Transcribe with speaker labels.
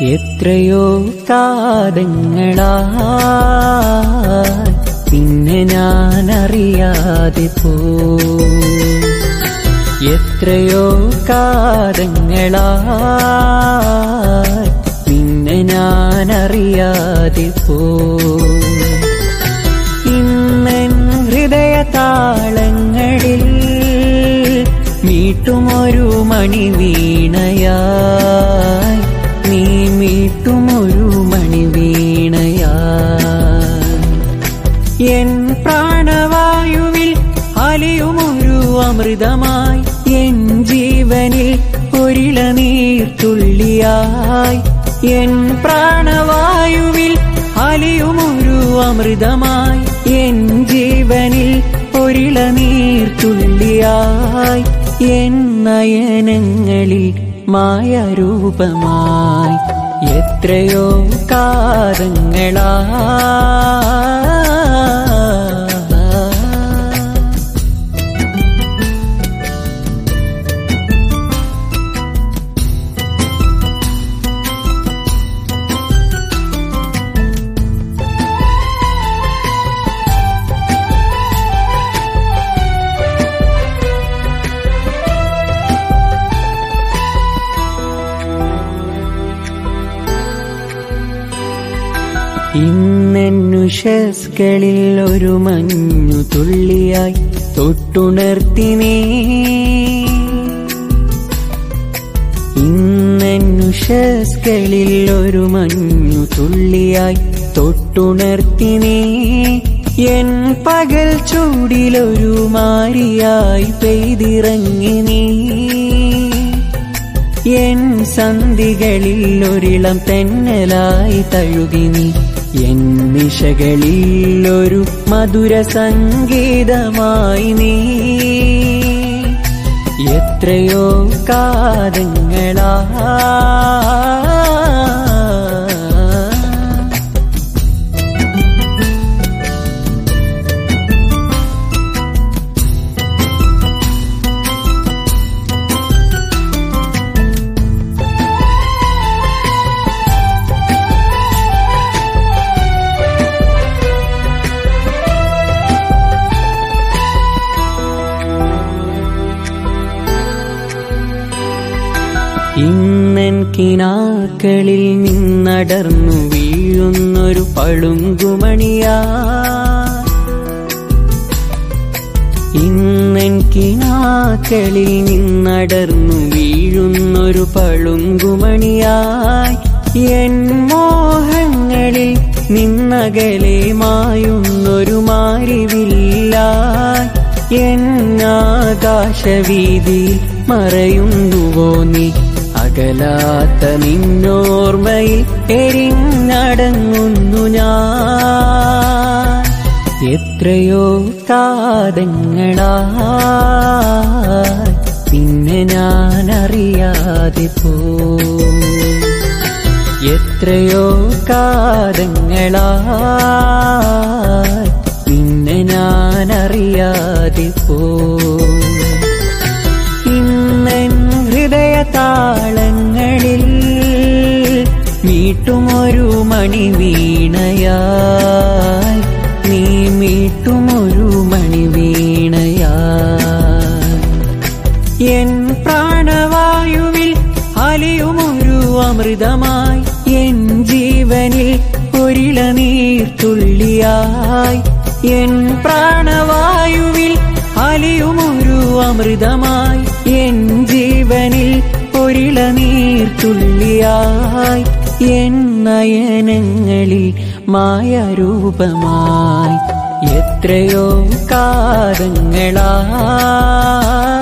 Speaker 1: എത്രയോ കാലങ്ങളാ പിന്നെ ഞാൻ അറിയാതെ പോ എത്രയോ കാലങ്ങളാ പിന്നെ ഞാൻ അറിയാതെ പോ ഇന്നൻ ഹൃദയ താളങ്ങളിൽ മീട്ടുമൊരു മണി വീണയായി നീ മീട്ടുമൊരു മണി വീണയായി എൻ പ്രാണവായുവിൽ അലിയുമൊരു അമൃതമായി എൻ ജീവനിൽ ഒരിള നീർത്തുള്ളിയായി എൻ പ്രാണവായുവിൽ അലിയുമൊരു അമൃതമായി എൻ ജീവനിൽ ഒരിള നീർത്തുള്ളിയായി എൻ നയനങ്ങളിൽ മായരൂപമായി എത്രയോ കാലങ്ങളാ ഇന്നുഷസ്കളിൽ ഒരു മഞ്ഞു തുള്ളിയായി തൊട്ടുണർത്തിനേ ഇന്നുഷസ്കളിൽ ഒരു മഞ്ഞു തുള്ളിയായി തൊട്ടുണർത്തിനേ എൻ പകൽ ചൂടിലൊരു മാരിയായി പെയ്തിറങ്ങി നീ എൻ സന്ധികളിൽ ഒരിളം തെന്നലായി തഴുകി നീ എൻ നിശകളിൽ ഒരു മധുര സംഗീതമായി നീ എത്രയോ കാലങ്ങളാ ഇന്നൻ കിനാക്കളിൽ നിന്നടർന്നു വീഴുന്നൊരു പളുങ്കുമണിയാ ഇന്നൻ കിനാക്കളിൽ നിന്നടർന്നു വീഴുന്നൊരു പളുങ്കുമണിയായി എൻ മോഹങ്ങളിൽ നിന്നകലെ മായുന്നൊരു മാരിവില്ലായി എന്നാകാശവീതിയിൽ മറയുന്നുവോ നീ അകലാത്ത നിന്നോർമ്മയിൽ എരിഞ്ഞടങ്ങുന്നു ഞാൻ എത്രയോ കാലങ്ങളാ പിന്നെ ഞാൻ അറിയാതെ പോ എത്രയോ കാലങ്ങളാ പിന്നെ ഞാൻ അറിയാതെ പോ ഇന്നൻ ഹൃദയ താളങ്ങളിൽ മീട്ടുമൊരു മണി വീണയായി നീ മീട്ടുമൊരു മണി വീണയായി എൻ പ്രാണവായുവിൽ അലിയുമൊരു അമൃതമായി എൻ ജീവനിൽ ഒരിള നീർത്തുള്ളിയായി എൻ പ്രാണവായുവിൽ അലിയുമൊരു അമൃതമായി എൻ ജീവനിൽ ഒരിള നീർത്തുള്ളിയായി എൻ നയനങ്ങളിൽ മായരൂപമായി എത്രയോ കാലങ്ങളാ